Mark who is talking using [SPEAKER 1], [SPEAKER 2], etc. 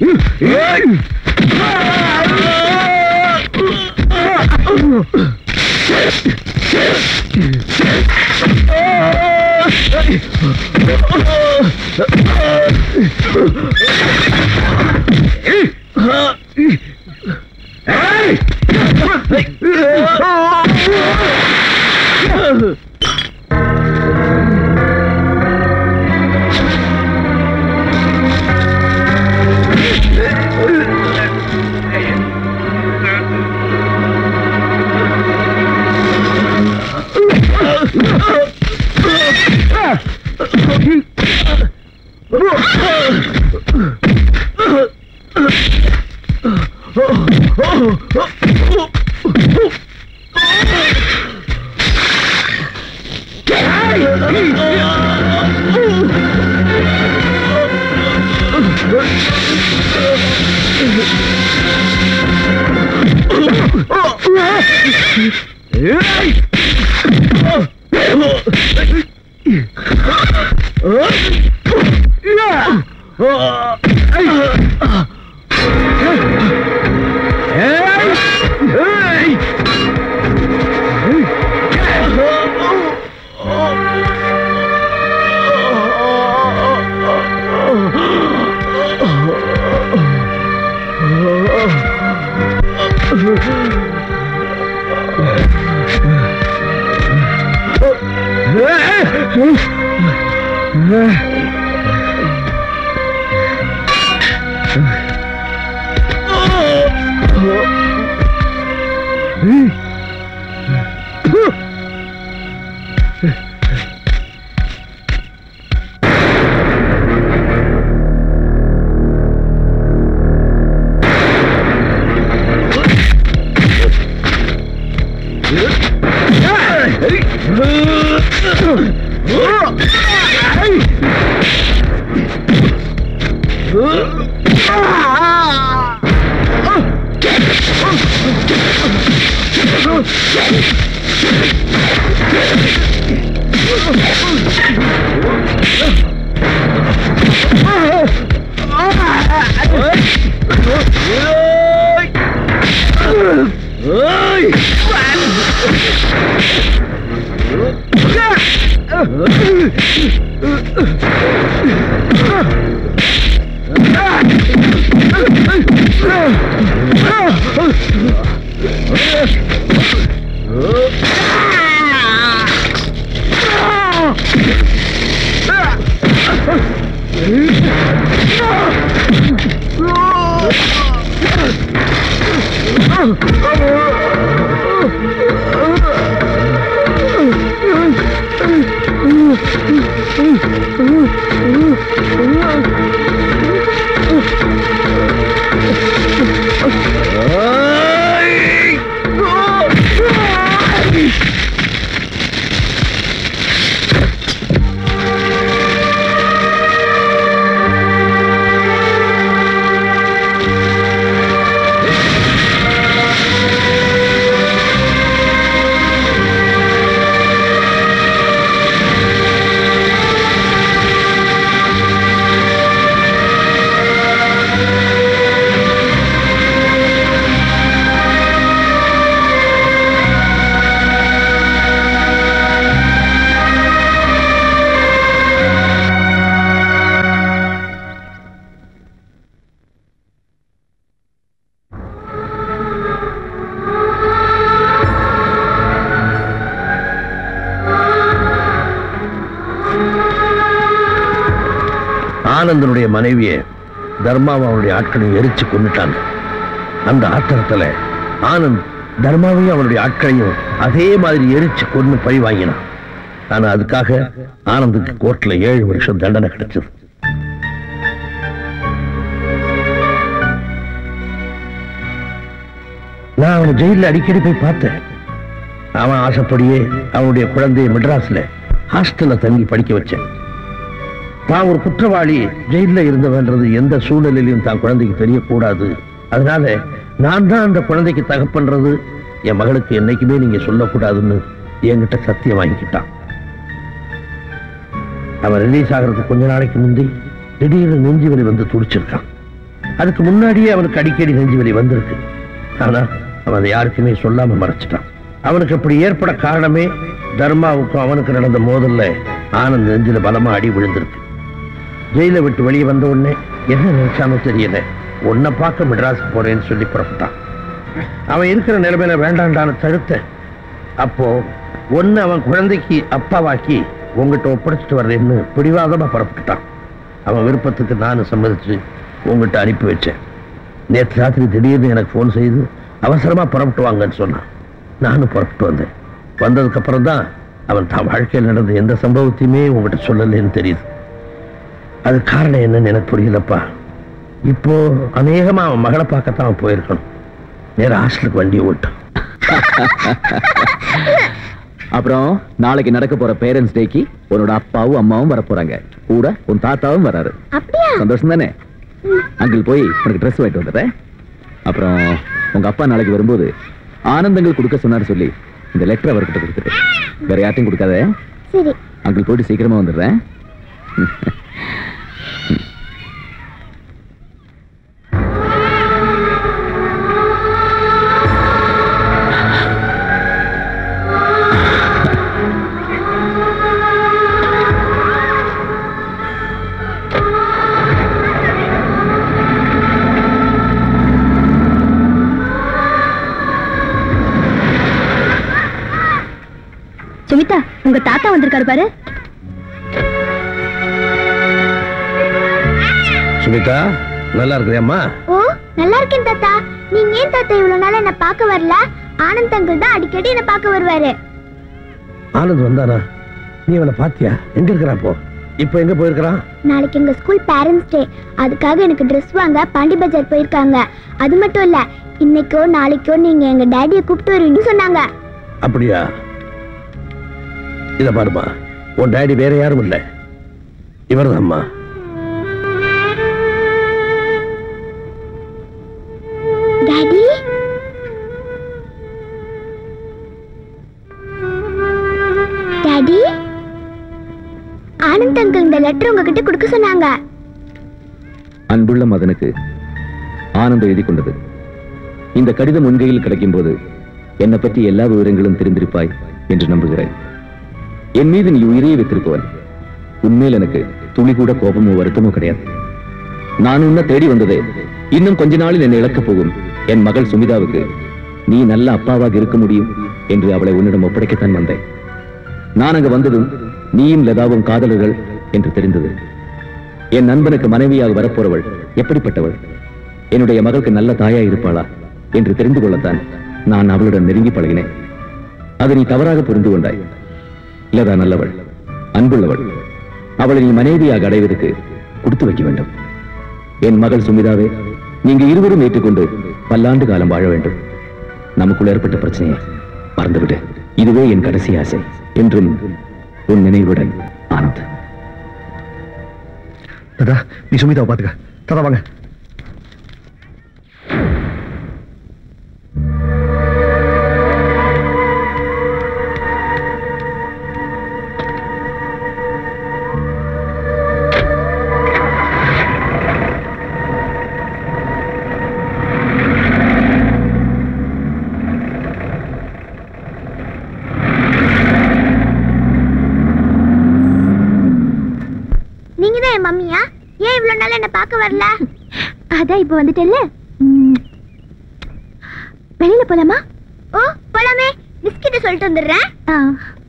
[SPEAKER 1] ஆனந்தனுடைய மனைவியை தர்மாவை அவனுடைய ஆட்களையும் எரிச்சு கொண்டுட்டாங்க அந்த ஆத்திரத்துல ஆனந்த் தர்மாவையும் அவனுடைய ஆட்களையும் அதே மாதிரி எரிச்சு கொண்டு பழி வாங்கினான் ஆனா அதுக்காக ஆனந்துக்கு கோர்ட்ல ஏழு வருஷம் தண்டனை கிடைச்சது நான் அவனை ஜெயில அடிக்கடி போய் பார்த்தேன் அவன் ஆசைப்படியே அவனுடைய குழந்தையை மெட்ராஸ்ல ஹாஸ்டல்ல தங்கி படிக்க வச்சேன் தான் ஒரு குற்றவாளி ஜெயில இருந்தவன்றது எந்த சூழ்நிலையிலும் தான் குழந்தைக்கு தெரியக்கூடாது அதனால நான் தான் அந்த குழந்தைக்கு தகப்பன்றது என் மகளுக்கு என்னைக்குமே நீங்க சொல்லக்கூடாதுன்னு என்கிட்ட சத்தியம் வாங்கிக்கிட்டான் அவன் ரிலீஸ் ஆகிறதுக்கு கொஞ்ச நாளைக்கு முந்தி திடீர்னு நெஞ்சு வலி வந்து துடிச்சிருக்கான் அதுக்கு முன்னாடியே அவனுக்கு அடிக்கடி நெஞ்சு வலி வந்திருக்கு ஆனா அவன் அதை யாருக்குமே சொல்லாம மறைச்சிட்டான் அவனுக்கு அப்படி ஏற்பட காரணமே தர்மாவுக்கும் அவனுக்கு நடந்த மோதல்ல ஆனந்த் நெஞ்சில பலமா அடி விழுந்திருக்கு ஜெயில விட்டு வெளியே வந்த உடனே என்ன நினைச்சானோ தெரியல உன்னை பார்க்க மெட்ராஸ் போறேன்னு சொல்லி புறப்பட்டான் அவன் இருக்கிற நிலைமையில வேண்டாண்டான்னு தடுத்த அப்போ ஒன்னு அவன் குழந்தைக்கு அப்பாவாக்கி உங்ககிட்ட ஒப்படைச்சிட்டு வர்றேன்னு பிடிவாதமா புறப்பட்டுட்டான் அவன் விருப்பத்துக்கு நானும் சம்மதிச்சு உங்ககிட்ட அனுப்பி வச்சேன் நேற்று ராத்திரி திடீர்னு எனக்கு ஃபோன் செய்து அவசரமா புறப்பட்டு வாங்கன்னு சொன்னான் நானும் புறப்பட்டு வந்தேன் வந்ததுக்கு அப்புறம் தான் அவன் தான் வாழ்க்கையில் நடந்த எந்த சம்பவத்தையுமே உங்ககிட்ட சொல்லலைன்னு தெரியுது அது காரணம் என்னன்னு எனக்கு புரியலப்பா இப்போ அநேகமா அவன் மகளை பார்க்கத்தான் அவன் போயிருக்கணும் நேரா ஹாஸ்டலுக்கு வண்டியை ஓட்டான்
[SPEAKER 2] அப்புறம் நாளைக்கு நடக்க போற பேரண்ட்ஸ் டேக்கு உன்னோட அப்பாவும் அம்மாவும் வர போறாங்க கூட உன் தாத்தாவும் வராரு
[SPEAKER 3] அப்படியா
[SPEAKER 2] சந்தோஷம் தானே அங்கிள் போய் உனக்கு ட்ரெஸ் வாங்கிட்டு வந்துடுறேன் அப்புறம் உங்க அப்பா நாளைக்கு வரும்போது ஆனந்தங்கள் கொடுக்க சொன்னாரு சொல்லி இந்த லெட்டர் அவர்கிட்ட கொடுத்துட்டு வேற யார்ட்டையும் கொடுக்காத
[SPEAKER 3] சரி
[SPEAKER 2] அங்கிள் போயிட்டு சீக்கிரமா வந்துடுறேன்
[SPEAKER 3] சுமிதா உங்க தாத்தா வந்திருக்காரு பாரு
[SPEAKER 1] சுமிதா நல்லா இருக்கிறியாம்மா
[SPEAKER 3] ஓ நல்லா இருக்கேன் தாத்தா நீங்க ஏன் தாத்தா இவ்வளவு நாள் என்ன பார்க்க வரல ஆனந்த் அங்கிள் தான் அடிக்கடி என்ன பார்க்க வருவாரு
[SPEAKER 1] ஆனந்த் வந்தானா நீ அவனை பாத்தியா எங்க இருக்கிறான் இப்போ இப்போ எங்க போயிருக்கிறான்
[SPEAKER 3] நாளைக்கு எங்க ஸ்கூல் பேரண்ட்ஸ் டே அதுக்காக எனக்கு ட்ரெஸ் வாங்க பாண்டி பஜார் போயிருக்காங்க அது மட்டும் இல்ல இன்னைக்கோ நாளைக்கோ நீங்க எங்க டேடியை கூப்பிட்டு வருவீங்கன்னு சொன்னாங்க
[SPEAKER 1] அப்படியா இத பாருமா உன் டாடி வேற யாரும் இல்ல இவர்தாம்மா
[SPEAKER 3] டாடி டாடி ஆனந்த் அங்கிள் இந்த லெட்டர் உங்ககிட்ட கொடுக்க சொன்னாங்க
[SPEAKER 2] அன்புள்ள மதனுக்கு ஆனந்தம் எழுதி கொண்டது இந்த கடிதம் உன்கையில் கிடைக்கும் போது என்னை பற்றி எல்லா விவரங்களும் தெரிந்திருப்பாய் என்று நம்புகிறேன் என் மீது நீ உயிரையே வைத்திருப்பவன் உண்மையில் எனக்கு துளி கூட கோபமோ வருத்தமோ கிடையாது நான் உன்னை தேடி வந்ததே இன்னும் கொஞ்ச நாளில் என்னை இழக்கப் போகும் என் மகள் சுமிதாவுக்கு நீ நல்ல அப்பாவாக இருக்க முடியும் என்று அவளை உன்னிடம் ஒப்படைக்கத்தான் வந்தேன் நான் அங்கு வந்ததும் நீயும் லதாவும் காதலர்கள் என்று தெரிந்தது என் நண்பனுக்கு மனைவியாக வரப்போறவள் எப்படிப்பட்டவள் என்னுடைய மகளுக்கு நல்ல தாயா இருப்பாளா என்று தெரிந்து கொள்ளத்தான் நான் அவளுடன் நெருங்கி பழகினேன் அதை நீ தவறாக புரிந்து கொண்டாய் லதா நல்லவள் அன்புள்ளவள் அவளை நீ மனைவியாக அடைவதற்கு கொடுத்து வைக்க வேண்டும் என் மகள் சுமிதாவே நீங்க இருவரும் ஏற்றுக்கொண்டு பல்லாண்டு காலம் வாழ வேண்டும் நமக்குள் ஏற்பட்ட பிரச்சனையை மறந்துவிடு இதுவே என் கடைசி ஆசை என்றும் உன் நினைவுடன் ஆனந்த்
[SPEAKER 4] தாதா நீ சுமிதாவை பாத்துக்க தாதா வாங்க
[SPEAKER 3] நீங்க தான் என் மம்மியா ஏன் இவ்வளவு நாள் என்ன பார்க்க வரல அதான் இப்போ வந்துட்டல்ல வெளியில போலாமா ஓ போலாமே பிஸ்கிட்ட சொல்லிட்டு வந்துடுறேன்